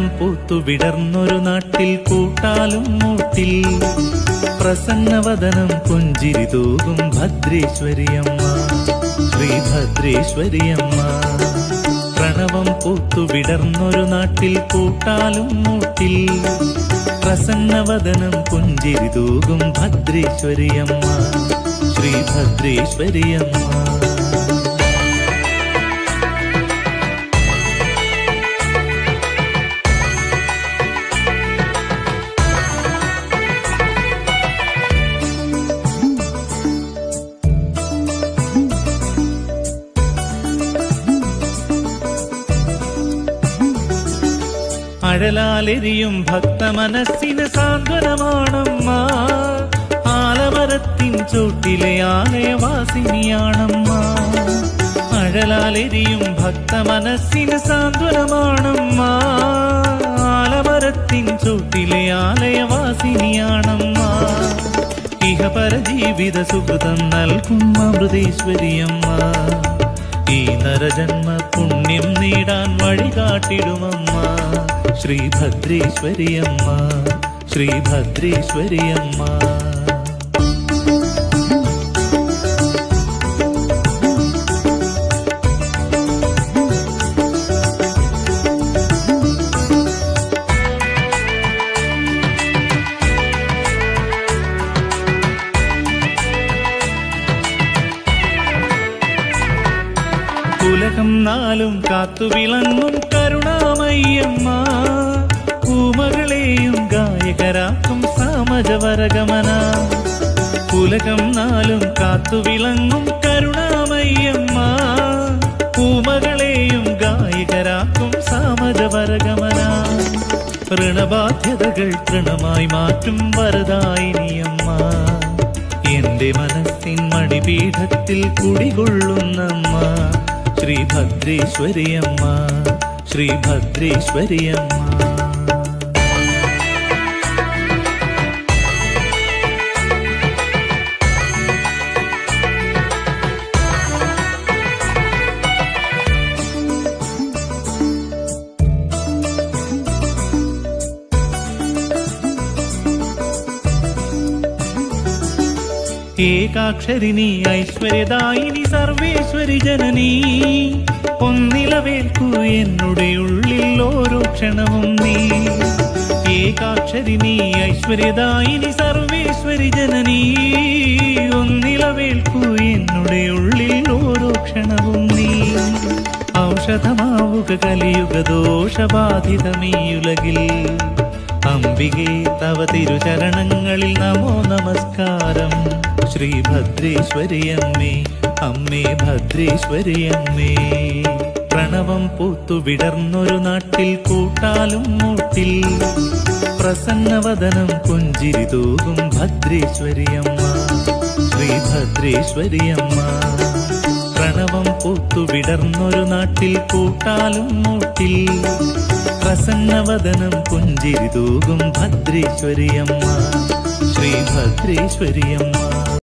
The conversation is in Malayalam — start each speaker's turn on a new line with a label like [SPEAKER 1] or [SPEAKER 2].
[SPEAKER 1] പ്രണവം പൂത്തു വിടർന്നൊരു നാട്ടിൽ കൂട്ടാലും മൂട്ടിൽ പ്രസന്നവദനം പുഞ്ചിരി തൂകും ഭദ്രേശ്വരിയമ്മ ശ്രീഭദ്രേശ്വരിയമ്മ പ്രണവം പൂത്തു വിടർന്നൊരു നാട്ടിൽ കൂട്ടാലും മൂട്ടിൽ പ്രസന്നവദനം പുഞ്ചിരി തൂകും ഭദ്രേശ്വരിയമ്മ ശ്രീഭദ്രേശ്വരിയമ്മ അഴലാലെരിയും ഭക്തമനസ്സിന് സാന്ത്വനമാണമ്മ ആലമരത്തിൻ ചോട്ടിലെ ആലയവാസിനിയാണമ്മ അഴലാലെരിയും ഭക്തമനസ്സിന് സാന്ത്വനമാണമ്മ ആലമരത്തിൻ ചോട്ടിലെ ആലയവാസിനിയാണമ്മ ഇഹപര ജീവിത സുഹൃതം നൽകും അമൃതേശ്വരിയമ്മ ഈ നരജന്മ പുണ്യം നേടാൻ വഴികാട്ടിടുമമ്മ ശ്രീഭദ്രേശ്വരിയമ്മ ശ്രീഭദ്രേശ്വരിയമ്മ ഉലകം നാലും കാത്തുവിളങ്ങും കരുണാമയ്യമ്മ പൂമകളെയും ഗായകരാക്കും സാമജവരഗമന ഉലകം നാലും കാത്തുവിളങ്ങും കരുണാമയ്യമ്മ പൂമകളെയും ഗായകരാക്കും സാമജവരഗമന ഋണബാധ്യതകൾ തൃണമായി മാറ്റും വരദായിനിയമ്മ എന്റെ മനസ്സിൻ മണിപീഠത്തിൽ കുടികൊള്ളുന്നമ്മ ശ്രീഭദ്രേശ്വരിയമ്മ ശ്രീഭദ്രേശ്വരിയമ്മ ഏകാക്ഷരിണി ഐശ്വര്യദായിനി സർവേശ്വരി ജനനീ ഒന്നിലവേൽക്കൂ എന്നുടെ ഉള്ളിൽ ഓരോ ക്ഷണവും നീ ഏകാക്ഷരിണി ഐശ്വര്യദായിനി സർവേശ്വരി ജനനീ ഒന്നിലവേൽക്കൂ എന്നുടെ ഉള്ളിൽ ഓരോ ക്ഷണവും നീ ഔഷധമാവുക കലിയുഗ ദോഷബാധിതമീയുലകിൽ അംബികെ തവ തിരുചരണങ്ങളിൽ നമോ നമസ്കാരം ശ്രീഭദ്രേശ്വരിയമ്മേ അമ്മേ ഭദ്രേശ്വരിയമ്മേ പ്രണവം പൂത്തു വിടർന്നൊരു നാട്ടിൽ കൂട്ടാലും മൂട്ടിൽ പ്രസന്നവദനം പുഞ്ചിരി തൂകും ഭദ്രേശ്വരിയമ്മ ശ്രീഭദ്രേശ്വരിയമ്മ പ്രണവം പൂത്തു വിടർന്നൊരു നാട്ടിൽ കൂട്ടാലും മൂട്ടിൽ പ്രസന്നവദനം പുഞ്ചിരി തൂകും ഭദ്രേശ്വരിയമ്മ ശ്രീഭദ്രേശ്വരിയമ്മ